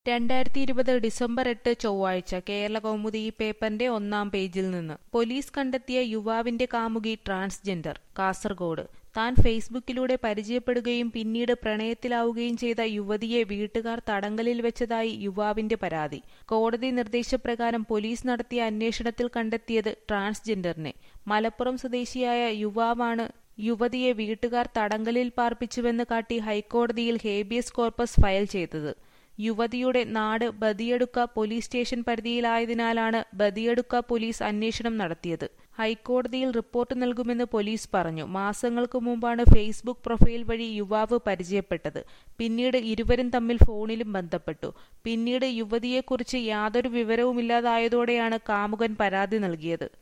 രണ്ടായിരത്തി ഇരുപത് ഡിസംബർ എട്ട് ചൊവ്വാഴ്ച കേരള കൗമുദി ഈ പേപ്പറിന്റെ ഒന്നാം പേജിൽ നിന്ന് പോലീസ് കണ്ടെത്തിയ യുവാവിന്റെ കാമുകി ട്രാൻസ്ജെൻഡർ കാസർഗോഡ് താൻ ഫേസ്ബുക്കിലൂടെ പരിചയപ്പെടുകയും പിന്നീട് പ്രണയത്തിലാവുകയും ചെയ്ത യുവതിയെ വീട്ടുകാർ തടങ്കലിൽ വെച്ചതായി യുവാവിന്റെ പരാതി കോടതി നിർദ്ദേശപ്രകാരം പോലീസ് നടത്തിയ അന്വേഷണത്തിൽ കണ്ടെത്തിയത് ട്രാൻസ്ജെൻഡറിനെ മലപ്പുറം സ്വദേശിയായ യുവാവാണ് യുവതിയെ വീട്ടുകാർ തടങ്കലിൽ പാർപ്പിച്ചുവെന്ന് കാട്ടി ഹൈക്കോടതിയിൽ ഹേബിയസ് കോർപ്പസ് ഫയൽ ചെയ്തത് യുവതിയുടെ നാട് ബദിയടുക്ക പോലീസ് സ്റ്റേഷൻ പരിധിയിലായതിനാലാണ് ബദിയടുക്ക പോലീസ് അന്വേഷണം നടത്തിയത് ഹൈക്കോടതിയിൽ റിപ്പോർട്ട് നൽകുമെന്ന് പോലീസ് പറഞ്ഞു മാസങ്ങൾക്ക് മുമ്പാണ് ഫേസ്ബുക്ക് പ്രൊഫൈൽ വഴി യുവാവ് പരിചയപ്പെട്ടത് പിന്നീട് ഇരുവരും തമ്മിൽ ഫോണിലും ബന്ധപ്പെട്ടു പിന്നീട് യുവതിയെക്കുറിച്ച് യാതൊരു വിവരവുമില്ലാതായതോടെയാണ് കാമുകൻ പരാതി നൽകിയത്